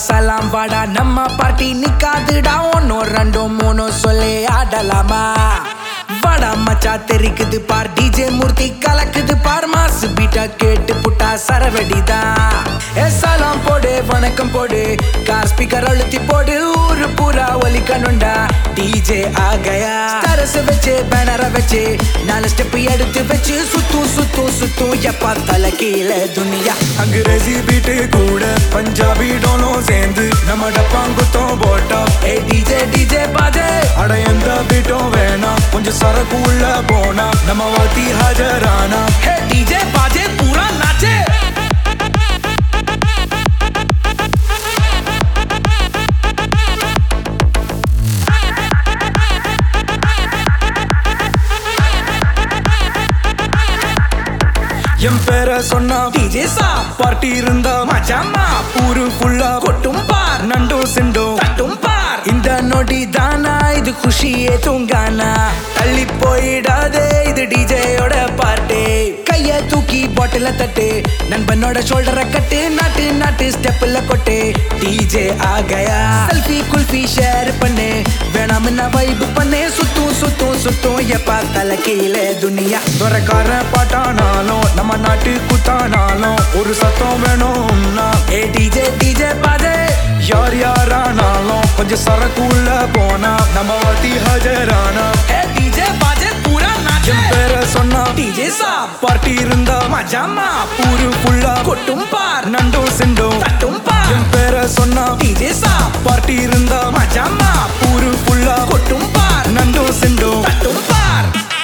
சலாம் வாடா நம்ம பார்ட்டி நிக்காதுடா ஒன்னோ ரெண்டோ மூணோ சொல்லி ஆடலாமா வாடா மச்சா தெரிக்குது பார் டிஜே மூர்த்தி கலக்குது பார் மாசு பீட்டா கேட்டு புட்டா சரவெடிதான் ஏ சலாம் போடு வணக்கம் போடு கார் ஸ்பீக்கர் அழுத்தி போடு ஊரு பூரா ஒலிக்கணுண்டா டிஜே ஆகயா ஸ்டாரஸ் வச்சு பேனரை வச்சு நாலு ஸ்டெப் எடுத்து வச்சு சுத்தும் சுத்தும் சுத்தும் எப்பா தலை கீழே துனியா அங்கிரேசி பீட்டு கூட பஞ்சாபி டோலும் சேர்ந்து நம்ம டப்பாங்குத்தம் போட்டா ஏ டிஜே டிஜே பாஜே அட எந்த பீட்டும் வேணாம் கொஞ்சம் சரக்கு உள்ள போனா நம்ம வாத்தி ஹாஜரானா हे डीजे बाजे पूरा नाचे என் பேரை சொன்னா डीजे सा பார்ட்டி இருந்தா மச்சாமா ஊரு ஃபுல்லா கொட்டும் பார் நண்டும் சிண்டும் தட்டும் பார் இந்த நொடி தானா இது குஷியே தூங்கானா தள்ளி போயிடாதே இது டிஜேயோட பார்ட்டி கைய தூக்கி பாட்டில தட்டு நண்பனோட ஷோல்டரை கட்டு நாட்டு நாட்டு ஸ்டெப்ல கொட்டு டிஜே ஆகயா செல்ஃபி குல்ஃபி ஷேர் பண்ணு வேணாம்னா வைப் பண்ணு சுத்தும் சுத்தும் சுத்தும் எப்பா தலை கீழே துனியா துறக்கார பாட்டானாலும் நம்ம நாட்டு குத்தானாலும் ஒரு சத்தம் வேணும்னா ஏ டிஜே டிஜே பாஜே யார் யாரானாலும் கொஞ்சம் சரக்கு உள்ள போனா நம்ம வாத்தி ஹாஜரானா ஏ டிஜே பாஜே பூரா நாச்சே என் பேரை சொன்னா டிஜே சாப் பார்ட்டி இருந்தா மஜாமா ஊரு ஃபுல்லா கொட்டும் பார் நண்டும் சிண்டும் தட்டும் பார் என் பேரை சொன்னா டிஜே சாப் பார்ட்டி இருந்தா மஜாமா ஊரு ஃபுல்லா கொட்டும் பார் நண்டும் சிண்டும் தட்டும் பார்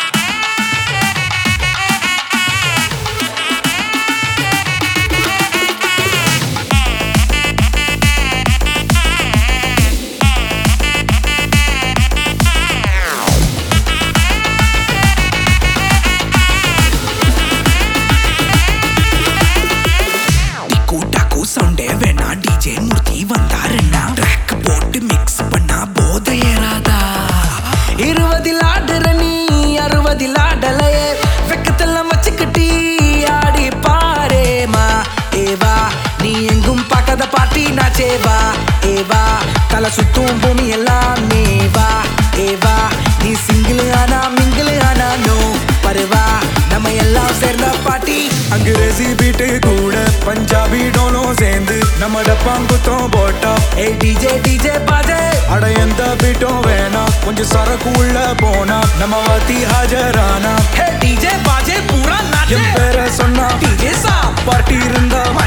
டிக்கு டாக்கு சவுண்டே வேணா டிஜே மூர்த்தி வந்தாருன்னா ட்ராக் போட்டு மிக்ஸ் பண்ணா போத ஏறாதா இருபதில் ஆடுற நீ அறுபதில் ஆடலையே வெக்கத்தெல்லாம் வச்சுக்கிட்டி ஆடி பாரேமா ஏவா நீ எங்கும் பார்க்காத பார்ட்டி நாச்சேவா ஏவா தலை சுத்தும் பூமி எல்லாம் மேவா ஏவா நீ சிங்கிள் ஆனா மிங்கிள் ஆனா நோ பருவா நம்ம எல்லாம் சேர்ந்த பாட்டி அங்கிரேசி பீட்டு கூட பஞ்சாபி டோலும் சேர்ந்து நம்ம டப்பாங்குத்தம் போட்டா ஏ டிஜே டிஜே பாஜே அட எந்த பீட்டும் வேணாம் கொஞ்சம் சரக்கு உள்ள போனா நம்ம வாத்தி ஹாஜரானா हे डीजे बाजे पूरा नाचे என் பேரை சொன்னா डीजे साहब பார்ட்டி இருந்தா